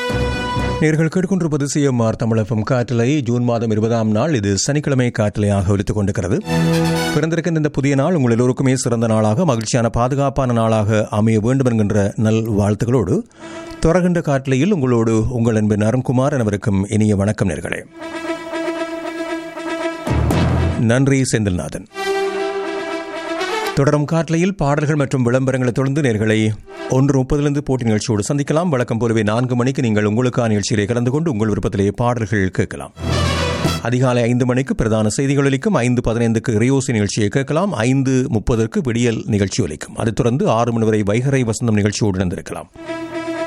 நேர்கள் கேட்டுக்கொண்டிருப்பது சிஎம்ஆர் தமிழகம் காற்றலை ஜூன் மாதம் இருபதாம் நாள் இது சனிக்கிழமை காற்றலையாக ஒலித்துக் கொண்டிருக்கிறது பிறந்திருக்கின்ற இந்த புதிய நாள் உங்கள் எல்லோருக்குமே சிறந்த நாளாக மகிழ்ச்சியான பாதுகாப்பான நாளாக அமைய வேண்டும் என்கின்ற நல் வாழ்த்துக்களோடு தொடர்கின்ற காற்றலையில் உங்களோடு உங்கள் அன்பின் அருண்குமார் அனைவருக்கும் இனிய வணக்கம் நேர்களே நன்றி செந்தில்நாதன் தொடரும் காட்டலையில் பாடல்கள் மற்றும் விளம்பரங்களை தொடர்ந்து நேர்களை ஒன்று முப்பதிலிருந்து போட்டி நிகழ்ச்சியோடு சந்திக்கலாம் வழக்கம் போலவே நான்கு மணிக்கு நீங்கள் உங்களுக்கான நிகழ்ச்சியிலே கலந்து கொண்டு உங்கள் விருப்பத்திலேயே பாடல்கள் கேட்கலாம் அதிகாலை ஐந்து மணிக்கு பிரதான செய்திகள் ஒலிக்கும் ஐந்து பதினைந்துக்கு ரியோசி நிகழ்ச்சியை கேட்கலாம் ஐந்து முப்பதற்கு விடியல் நிகழ்ச்சி ஒலிக்கும் அதைத் தொடர்ந்து ஆறு மணி வரை வைகரை வசந்தம் நிகழ்ச்சியோடு இணைந்திருக்கலாம்